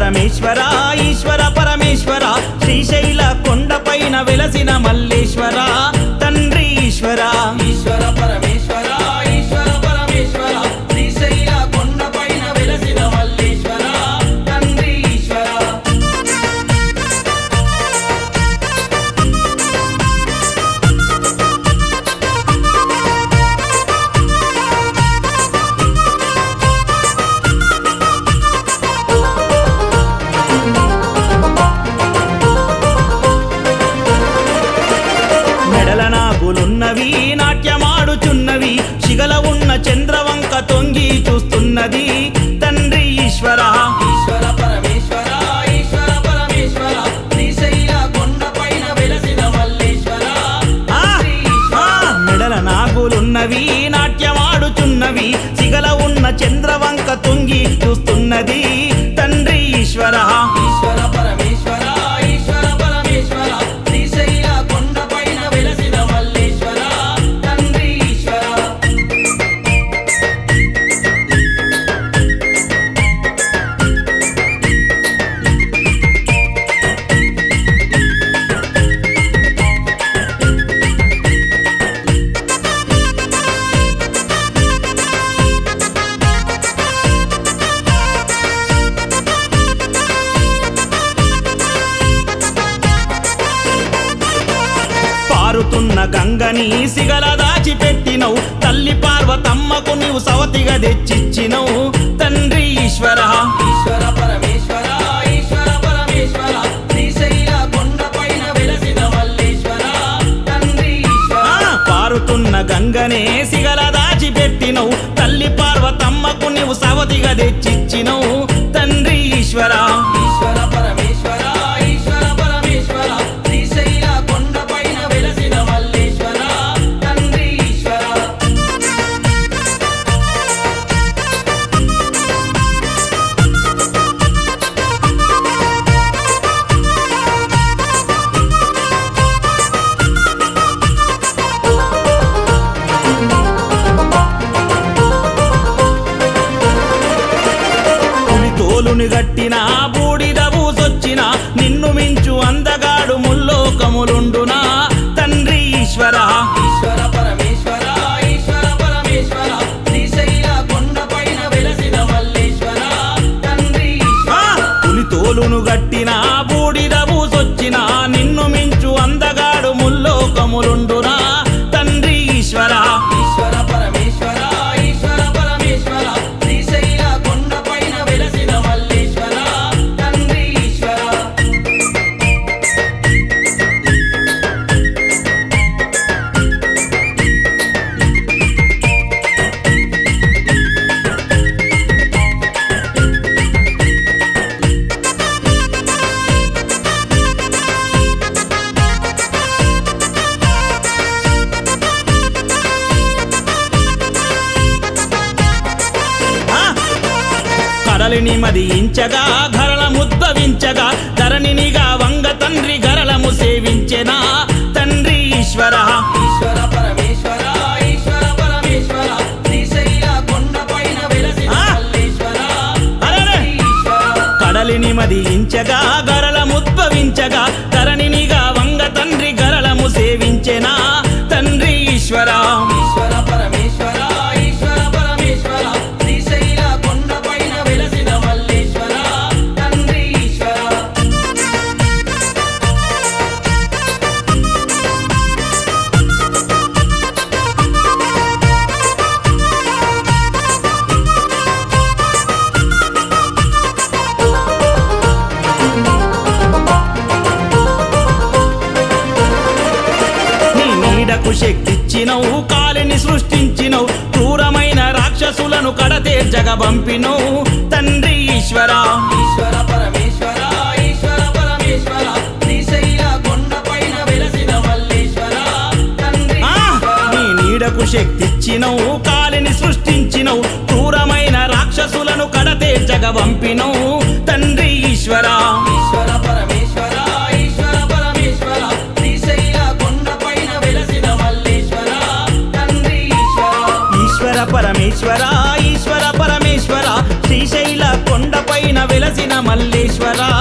పరమేశ్వర ఈశ్వర పరమేశ్వర శ్రీశైల కొండపైన వెలసిన మల్లేశ్వర తండ్రి ఈశ్వర ఈశ్వర పరమేశ్వర ఈశ్వర పరమేశ్వర శ్రీశైల కొండపైన వెలసిన మల్లేశ్వర తండ్రి ఈశ్వర మెడల నాగులున్నవి నాట్యమాడుచున్నవి శిగల ఉన్న చంద్రవంక తొంగి చూస్తున్నది తండ్రి ఈశ్వర ఈశ్వర పరమేశ్వర ఈశ్వర పరమేశ్వర శ్రీశైల కొండపైన వెలసిన మల్లేశ్వర ఆ, తండ్రి ఆ, ఈశ్వర మెడల నాగులున్నవి నాట్యమాడుచున్నవి శిగల ఉన్న చంద్రవంక తొంగి చూస్తున్నది తండ్రి ఈశ్వర ఈశ్వర పరమేశ్వర ఈశ్వర పరమేశ్వర శ్రీశైల కొండపైన వెలసిన మల్లేశ్వర తండ్రి ఈశ్వర పారుతున్న గంగని సిగల దాచిపెట్టినవు తల్లి పార్వతమ్మకు నీవు సవతిగా తెచ్చిచ్చినవు తండ్రి ఈశ్వర ఈశ్వర పరమేశ్వర ఈశ్వర పరమేశ్వర శ్రీశైల కొండపైన వెలసిన మల్లేశ్వర తండ్రి ఈశ్వర ఆ, పారుతున్న గంగనే సిగల దాచిపెట్టినవు తల్లి పార్వతమ్మకు నీవు సవతిగా తెచ్చిచ్చినవు తండ్రి ఈశ్వర ఈశ్వర పరమేశ్వర ఈశ్వర పరమేశ్వర శ్రీశైల కొండపైన వెలసిన మల్లేశ్వర తండ్రి ఈశ్వర పులి తోలుని గట్టిన బూడిద బూసొచ్చిన నిన్ను మించు అందగాడు ముల్లోకములుండునా తండ్రి ఈశ్వర ఈశ్వర పరమేశ్వర ఈశ్వర పరమేశ్వర శ్రీశైల కొండపైన వెలసిన మల్లేశ్వర తండ్రి ఆ, ఈశ్వర పులి తోలును గట్టిన బూడిద బూసొచ్చిన నిన్ను మించు అందగాడు ముల్లోకములుండునా తండ్రి ఈశ్వర ఈశ్వర పరమేశ్వర ఈశ్వర పరమేశ్వర శ్రీశైల కొండపైన వెలసిన మల్లేశ్వర తండ్రి ఈశ్వర ఆ, కడలిని మదించగా గరళ ముద్దవించగా ధరణినిగా వంగ తండ్రి గరళము సేవించెనా తండ్రి ఈశ్వర ఈశ్వర పరమేశ్వర ఈశ్వర పరమేశ్వర శ్రీశైల కొండపైన వెలసిన ఆ! మల్లేశ్వర అరెరే! తండ్రి ఈశ్వర కడలిని మదించగా గరళముద్భవించగా ధరణినిగా వంగ తండ్రి గరళము సేవించెనా తండ్రి ఈశ్వర ఈశ్వర పరమేశ్వర ఈశ్వర పరమేశ్వర శ్రీశైల కొండపైన వెలసిన మల్లేశ్వర తండ్రి ఈశ్వర నీ నీడకు శక్తిచ్చినవు కాలిని సృష్టించినవు క్రూరమైన రాక్షసులను కడతేర్చగ పంపినవు తండ్రి ఈశ్వర ఈశ్వర పరమేశ్వర ఈశ్వర పరమేశ్వర శ్రీశైల కొండపైన వెలసిన మల్లేశ్వర తండ్రి ఆ, ఈశ్వర నీ నీడకు శక్తిచ్చినవు కాలిని సృష్టించినవు క్రూరమైన రాక్షసులను కడతేర్చగ పంపినవు తండ్రి ఈశ్వర ఈశ్వర పరమేశ్వర ఈశ్వర పరమేశ్వర శ్రీశైల కొండపైన వెలసిన మల్లేశ్వర తండ్రి ఈశ్వర ఈశ్వర పరమేశ్వర ఈశ్వర పరమేశ్వర శ్రీశైల కొండపైన వెలసిన మల్లేశ్వరా